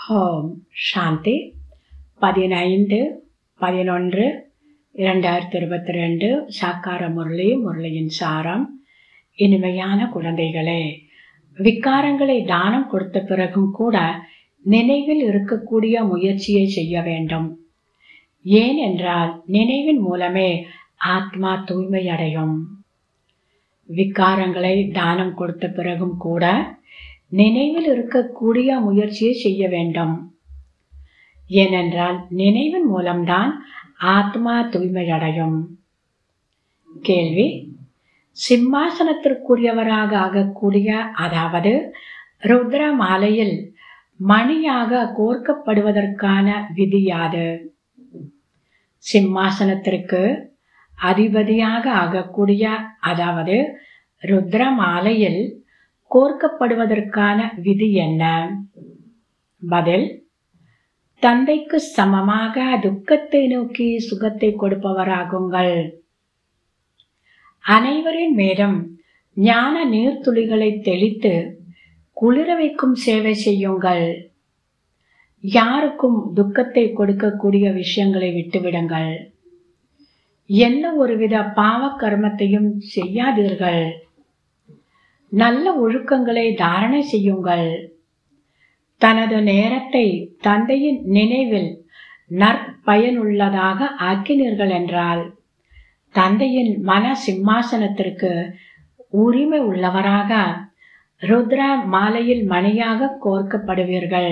ஓம் சாந்தி பதினைந்து பதினொன்று இரண்டாயிரத்தி இருபத்தி ரெண்டு சாக்கார முரளி முரளியின் சாரம் இனிமையான குழந்தைகளே விக்காரங்களை தானம் கொடுத்த பிறகும் கூட நினைவில் இருக்கக்கூடிய முயற்சியை செய்ய வேண்டும் ஏன் என்றால் நினைவின் மூலமே ஆத்மா தூய்மை அடையும் விக்காரங்களை தானம் கொடுத்த பிறகும் கூட நினைவில் இருக்கக்கூடிய முயற்சியை செய்ய வேண்டும் ஏனென்றால் நினைவின் மூலம்தான் ஆத்மா தூய்மை அடையும் கேள்வி சிம்மாசனத்திற்குரியவராக ஆகக்கூடிய அதாவது ருத்ர மாலையில் மணியாக கோர்க்கப்படுவதற்கான விதி யாது சிம்மாசனத்திற்கு அதிபதியாக ஆகக்கூடிய அதாவது ருத்ர மாலையில் கோர்க்கப்படுவதற்கான விதி என்ன பதில் தந்தைக்கு சமமாக துக்கத்தை நோக்கி சுகத்தை கொடுப்பவராகுங்கள் அனைவரின் மேலும் ஞான நீர்த்துளிகளை தெளித்து குளிர வைக்கும் சேவை செய்யுங்கள் யாருக்கும் துக்கத்தை கொடுக்கக்கூடிய விஷயங்களை விட்டுவிடுங்கள் எந்த ஒருவித பாவ கர்மத்தையும் செய்யாதீர்கள் நல்ல ஒழுக்கங்களை தாரணை செய்யுங்கள் தனது நேரத்தை தந்தையின் நினைவில் நற்பயனுள்ளதாக ஆக்கினீர்கள் என்றால் தந்தையின் மன சிம்மாசனத்திற்கு உரிமை உள்ளவராக ருத்ரா மாலையில் மணியாக கோர்க்கப்படுவீர்கள்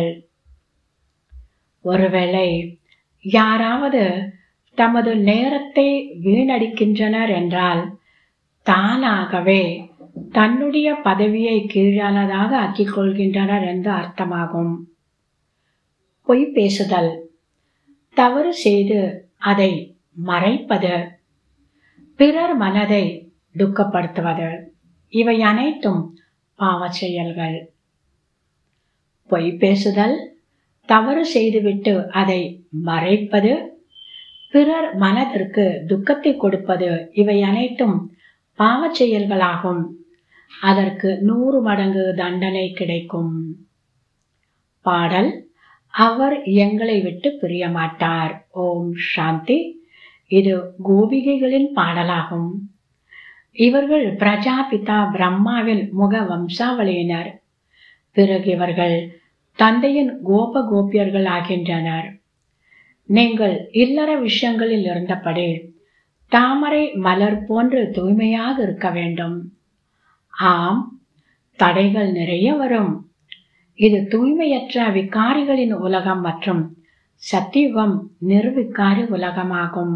ஒருவேளை யாராவது தமது நேரத்தை வீணடிக்கின்றனர் என்றால் தானாகவே தன்னுடைய பதவியை கீழானதாக ஆக்கிக் கொள்கின்றனர் என்று அர்த்தமாகும் பொய் பேசுதல் தவறு செய்து அதை மறைப்பது பிறர் மனதை துக்கப்படுத்துவது இவை அனைத்தும் பாவ செயல்கள் பொய் பேசுதல் தவறு செய்துவிட்டு அதை மறைப்பது பிறர் மனதிற்கு துக்கத்தை கொடுப்பது இவை அனைத்தும் பாவ செயல்களாகும் அதற்கு நூறு மடங்கு தண்டனை கிடைக்கும் பாடல் அவர் எங்களை விட்டு பிரிய மாட்டார் ஓம் சாந்தி இது கோபிகைகளின் பாடலாகும் இவர்கள் பிரஜாபிதா பிரம்மாவின் முக வம்சாவளியினர் பிறகு இவர்கள் தந்தையின் கோப கோபியர்கள் ஆகின்றனர் நீங்கள் இல்லற விஷயங்களில் இருந்தபடி தாமரை மலர் போன்று தூய்மையாக இருக்க வேண்டும் ஆம் தடைகள் நிறைய வரும் இது தூய்மையற்ற விகாரிகளின் உலகம் மற்றும் சத்தியுகம் நிர்விகாரி உலகமாகும்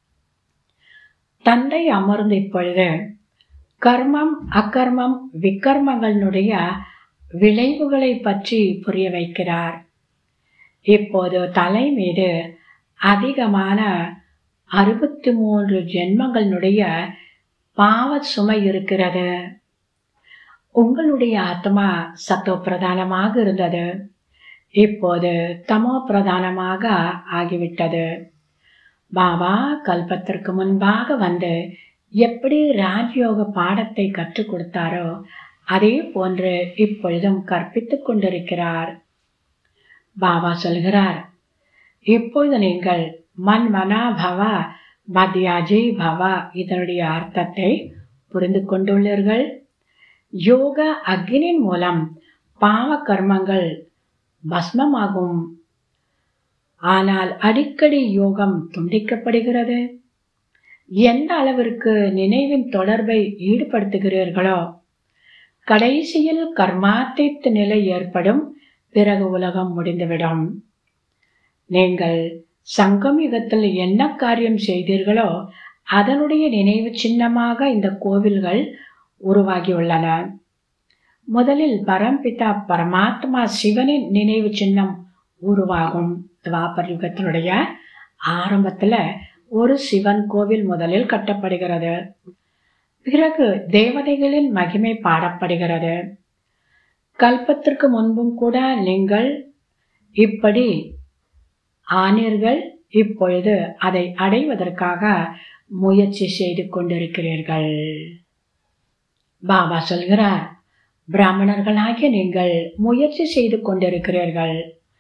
தந்தை அமர்ந்து இப்பொழுது கர்மம் அக்கர்மம் விக்கர்மங்களுடைய விளைவுகளை பற்றி புரிய வைக்கிறார் இப்போது தலை மீது அதிகமான அறுபத்தி மூன்று ஜென்மங்களுடைய பாவ சுமை இருக்கிறது உங்களுடைய ஆத்மா சத்தோ பிரதானமாக இருந்தது இப்போது தமோ பிரதானமாக ஆகிவிட்டது பாபா கல்பத்திற்கு முன்பாக வந்து எப்படி ராஜயோக பாடத்தை கற்றுக் கொடுத்தாரோ அதே போன்று இப்பொழுதும் கற்பித்துக் கொண்டிருக்கிறார் பாபா சொல்கிறார் இப்பொழுது நீங்கள் மன் மனா பவா மத்யாஜி பவா இதனுடைய அர்த்தத்தை புரிந்து கொண்டுள்ளீர்கள் யோக அக்னின் மூலம் பாவ கர்மங்கள் பஸ்மமாகும் ஆனால் அடிக்கடி யோகம் துண்டிக்கப்படுகிறது எந்த அளவிற்கு நினைவின் தொடர்பை ஈடுபடுத்துகிறீர்களோ கடைசியில் கர்மாத்தித் நிலை ஏற்படும் பிறகு உலகம் முடிந்துவிடும் நீங்கள் சங்கம் யுகத்தில் என்ன காரியம் செய்தீர்களோ அதனுடைய நினைவு சின்னமாக இந்த கோவில்கள் உருவாகியுள்ளன முதலில் பரம்பிதா பரமாத்மா சிவனின் நினைவு சின்னம் உருவாகும் துவாபர் யுகத்தினுடைய ஆரம்பத்துல ஒரு சிவன் கோவில் முதலில் கட்டப்படுகிறது பிறகு தேவதைகளின் மகிமை பாடப்படுகிறது கல்பத்திற்கு முன்பும் கூட நீங்கள் இப்படி ஆனீர்கள் இப்பொழுது அதை அடைவதற்காக முயற்சி செய்து கொண்டிருக்கிறீர்கள் பாபா சொல்கிறார் பிராமணர்களாகிய நீங்கள் முயற்சி செய்து கொண்டிருக்கிறீர்கள்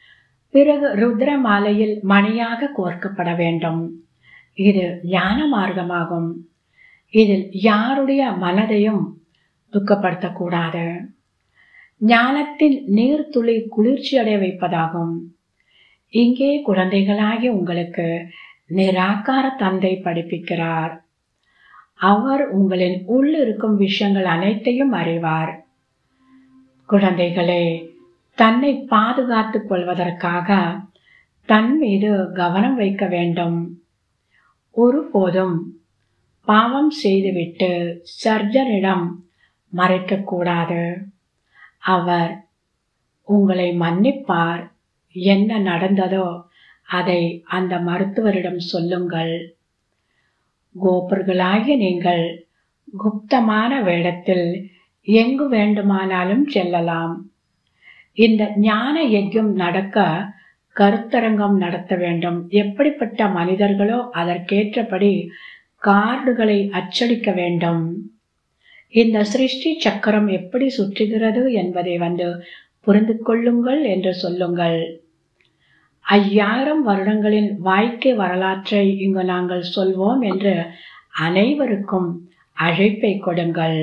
பிறகு ருத்ர மாலையில் மணியாக கோர்க்கப்பட வேண்டும் இது ஞான மார்க்கமாகும் இதில் யாருடைய மனதையும் துக்கப்படுத்தக்கூடாது ஞானத்தில் நீர்த்துளி குளிர்ச்சி அடைய வைப்பதாகும் இங்கே குழந்தைகளாகி உங்களுக்கு நிராகார தந்தை படிப்பிக்கிறார் அவர் உங்களின் உள் இருக்கும் விஷயங்கள் அனைத்தையும் அறிவார் குழந்தைகளே தன்னை பாதுகாத்துக் கொள்வதற்காக தன் மீது கவனம் வைக்க வேண்டும் ஒருபோதும் பாவம் செய்துவிட்டு சர்ஜனிடம் மறைக்கக்கூடாது அவர் உங்களை மன்னிப்பார் என்ன நடந்ததோ அதை அந்த மருத்துவரிடம் சொல்லுங்கள் கோபர்களாகிய நீங்கள் குப்தமான வேடத்தில் எங்கு வேண்டுமானாலும் செல்லலாம் இந்த ஞான யஜ்யம் நடக்க கருத்தரங்கம் நடத்த வேண்டும் எப்படிப்பட்ட மனிதர்களோ அதற்கேற்றபடி கார்டுகளை அச்சடிக்க வேண்டும் இந்த சிருஷ்டி சக்கரம் எப்படி சுற்றுகிறது என்பதை வந்து புரிந்து கொள்ளுங்கள் என்று சொல்லுங்கள் ஐயாயிரம் வருடங்களின் வாழ்க்கை வரலாற்றை இங்கு நாங்கள் சொல்வோம் என்று அனைவருக்கும் அழைப்பை கொடுங்கள்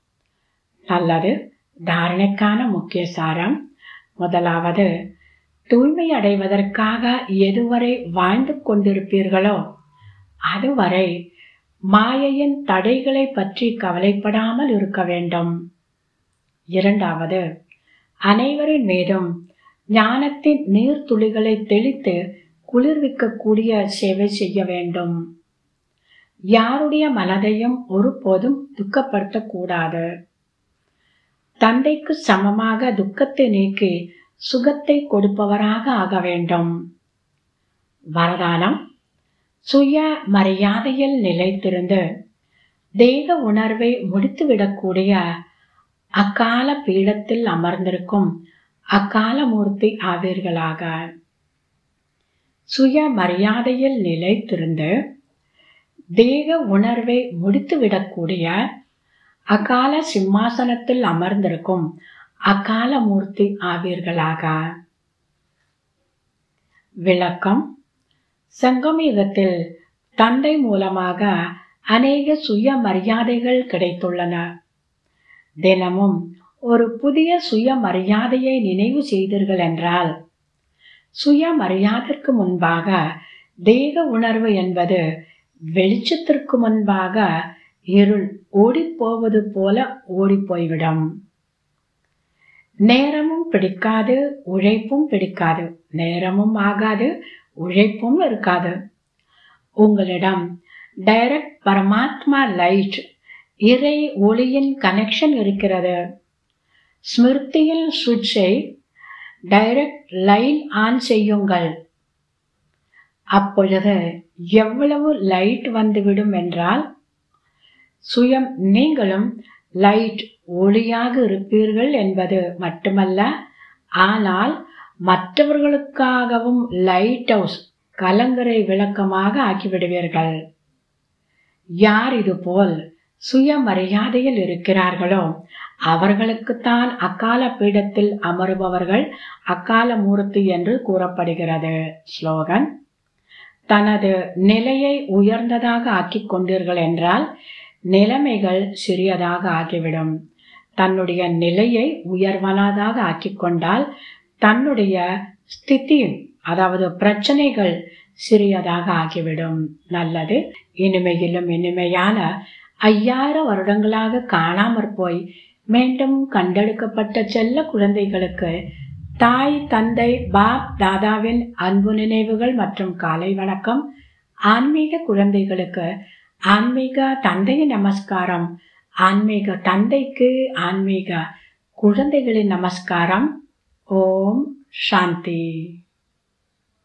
நல்லது தாரணைக்கான முக்கிய சாரம் முதலாவது தூய்மை அடைவதற்காக எதுவரை வாழ்ந்து கொண்டிருப்பீர்களோ அதுவரை மாயையின் தடைகளை பற்றி கவலைப்படாமல் இருக்க வேண்டும் இரண்டாவது அனைவரின் மீதும் ஞானத்தின் நீர்த்துளிகளை தெளித்து குளிர்விக்கக்கூடிய சேவை செய்ய வேண்டும் யாருடைய மனதையும் ஒருபோதும் துக்கப்படுத்தக்கூடாது தந்தைக்கு சமமாக துக்கத்தை நீக்கி சுகத்தை கொடுப்பவராக ஆக வேண்டும் வரதானம் சுய மரியாதையில் நிலைத்திருந்து தேக உணர்வை முடித்துவிடக்கூடிய அக்கால பீடத்தில் அமர்ந்திருக்கும் அக்கால மூர்த்தி ஆவீர்களாக சுய மரியாதையில் நிலைத்திருந்து தேக உணர்வை முடித்துவிடக்கூடிய அகால சிம்மாசனத்தில் அமர்ந்திருக்கும் அகால மூர்த்தி ஆவீர்களாக விளக்கம் சங்கமயுகத்தில் தந்தை மூலமாக அநேக சுய மரியாதைகள் கிடைத்துள்ளன தினமும் ஒரு புதிய சுய மரியாதையை நினைவு செய்தீர்கள் என்றால் சுய மரியாதைக்கு முன்பாக தேக உணர்வு என்பது வெளிச்சத்திற்கு முன்பாக இருள் ஓடிப்போவது போல ஓடிப்போய்விடும் நேரமும் பிடிக்காது உழைப்பும் பிடிக்காது நேரமும் ஆகாது உழைப்பும் இருக்காது உங்களிடம் டைரக்ட் பரமாத்மா லைட் இறை ஒளியின் கனெக்ஷன் இருக்கிறது ஸ்மிருதியில் சுவிட்சை டைரக்ட் லைன் ஆன் செய்யுங்கள் அப்பொழுது எவ்வளவு லைட் வந்துவிடும் என்றால் சுயம் நீங்களும் லைட் ஒளியாக இருப்பீர்கள் என்பது மட்டுமல்ல ஆனால் மற்றவர்களுக்காகவும் லைட் ஹவுஸ் கலங்கரை விளக்கமாக ஆக்கிவிடுவீர்கள் யார் இது போல் சுயமரியாதையில் இருக்கிறார்களோ அவர்களுக்குத்தான் அக்கால பீடத்தில் அமருபவர்கள் அக்கால மூர்த்தி என்று கூறப்படுகிறது ஸ்லோகன் தனது நிலையை உயர்ந்ததாக ஆக்கிக் கொண்டீர்கள் என்றால் நிலைமைகள் சிறியதாக ஆகிவிடும் தன்னுடைய நிலையை உயர்வனதாக ஆக்கிக் கொண்டால் தன்னுடைய ஸ்திதி அதாவது பிரச்சனைகள் சிறியதாக ஆகிவிடும் நல்லது இனிமையிலும் இனிமையான ஐயாயிரம் வருடங்களாக காணாமற் போய் மீண்டும் கண்டெடுக்கப்பட்ட செல்ல குழந்தைகளுக்கு தாய் தந்தை பாப் தாதாவின் அன்பு நினைவுகள் மற்றும் காலை வணக்கம் ஆன்மீக குழந்தைகளுக்கு ஆன்மீக தந்தையின் நமஸ்காரம் ஆன்மீக தந்தைக்கு ஆன்மீக குழந்தைகளின் நமஸ்காரம் ஓம் சாந்தி